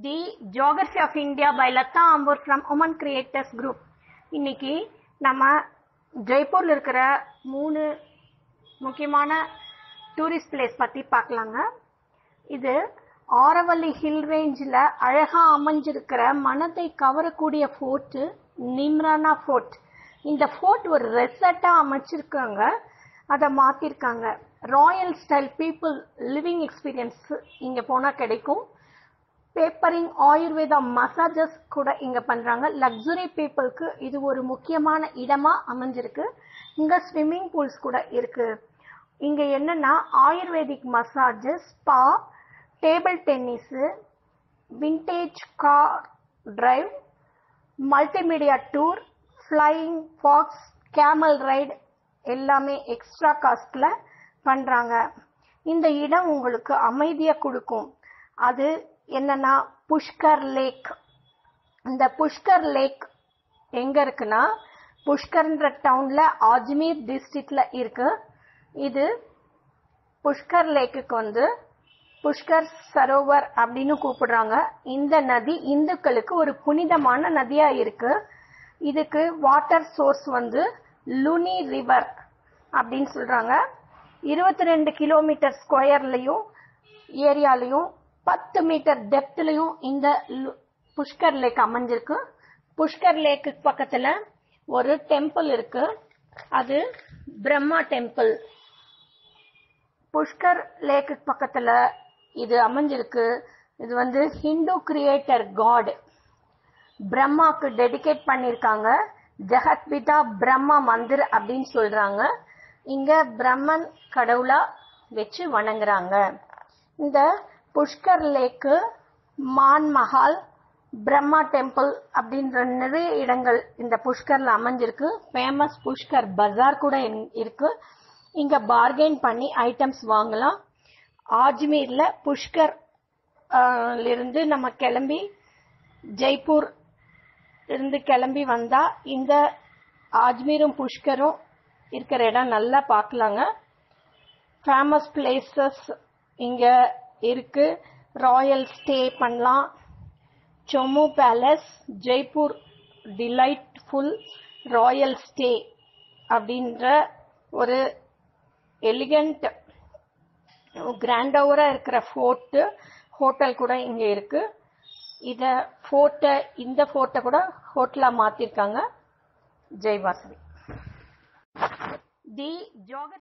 the geography of India by Latha Ambur from women creators group இன்னைக்கு நம்ம ஜெய்ப்பூர்ல இருக்கிற மூணு முக்கியமான டூரிஸ்ட் பிளேஸ் பத்தி பார்க்கலாங்க இது ஆரவல்லி ஹில் ரேஞ்சில் அழகா அமைஞ்சிருக்கிற மனதை கவரக்கூடிய ஃபோர்ட் நிம்ரானா ஃபோர்ட் இந்த ஃபோர்ட் ஒரு ரெசர்ட்டா அமைச்சிருக்காங்க அதை மாத்திருக்காங்க royal style people living experience இங்க போனா கிடைக்கும் பேப்பரிங் ஆயுர்வேதா மசாஜஸ் கூட இங்க பண்றாங்க லக்ஸுரி பீப்புளுக்கு இது ஒரு முக்கியமான இடமா அமைஞ்சிருக்கு இங்க ஸ்விம்மிங் பூல்ஸ் கூட இருக்கு இங்க என்னன்னா ayurvedic massages spa table tennis vintage car drive multimedia tour flying fox camel ride எல்லாமே எக்ஸ்ட்ரா காஸ்ட்ல பண்றாங்க இந்த இடம் உங்களுக்கு அமைதியை கொடுக்கும் அது என்னன்னா புஷ்கர் லேக் இந்த புஷ்கர் லேக் எங்க இருக்குன்னா புஷ்கர்ன்ற டவுன்ல அஜ்மீர் டிஸ்ட்ரிக்ட்ல இருக்கு இது புஷ்கர் லேக்குக்கு வந்து புஷ்கர் சரோவர் அப்படின்னு கூப்பிடுறாங்க இந்த நதி இந்துக்களுக்கு ஒரு புனிதமான நதியா இருக்கு இதுக்கு வாட்டர் சோர்ஸ் வந்து லுனி ரிவர் அப்படின்னு சொல்றாங்க இருபத்தி ரெண்டு கிலோமீட்டர் ஸ்கொயர்லயும் ஏரியாலையும் பத்து மீட்டர் டெப்த்லயும் இந்த புஷ்கர் லேக் அமைஞ்சிருக்கு புஷ்கர் லேக்கு பக்கத்துல ஒரு டெம்பிள் இருக்கு அது பிரம்மா டெம்பிள் புஷ்கர் லேக்கு பக்கத்துல இது அமைஞ்சிருக்கு இது வந்து ஹிந்து கிரியேட்டர் காட் பிரம்மாக்கு டெடிகேட் பண்ணிருக்காங்க ஜெகத்பிதா பிரம்மா மந்திர் அப்படின்னு சொல்றாங்க இங்க பிரம்மன் கடவுளா வச்சு வணங்குறாங்க இந்த புஷ்கர் லேக்கு மான் மஹால் பிரம்மா டெம்பிள் அப்படின்ற நிறைய இடங்கள் இந்த புஷ்கர்ல அமைஞ்சிருக்கு ஃபேமஸ் புஷ்கர் பஜார் கூட இருக்கு இங்க பார்கெயின் பண்ணி ஐட்டம்ஸ் வாங்கலாம் ஆஜ்மீர்ல புஷ்கர் இருந்து நம்ம கிளம்பி ஜெய்ப்பூர் இருந்து கிளம்பி வந்தா இந்த ஆஜ்மீரும் புஷ்கரும் இருக்கிற இடம் நல்லா பார்க்கலாங்க ஃபேமஸ் பிளேசஸ் இங்க இருக்கு ராயல் ஸ்டே பண்ணலாம் Jammu palace Jaipur delightful royal stay அப்படின்ற ஒரு எலிகண்ட் கிராண்ட் ஓவரா இருக்கிற ஃபோர்ட் ஹோட்டல் கூட இங்க இருக்கு இத ஃபோர்ட்டை இந்த ஃபோர்ட்டை கூட ஹோட்டலா மாத்திருக்காங்க ஜெய் வாசவி தி ஜோகர்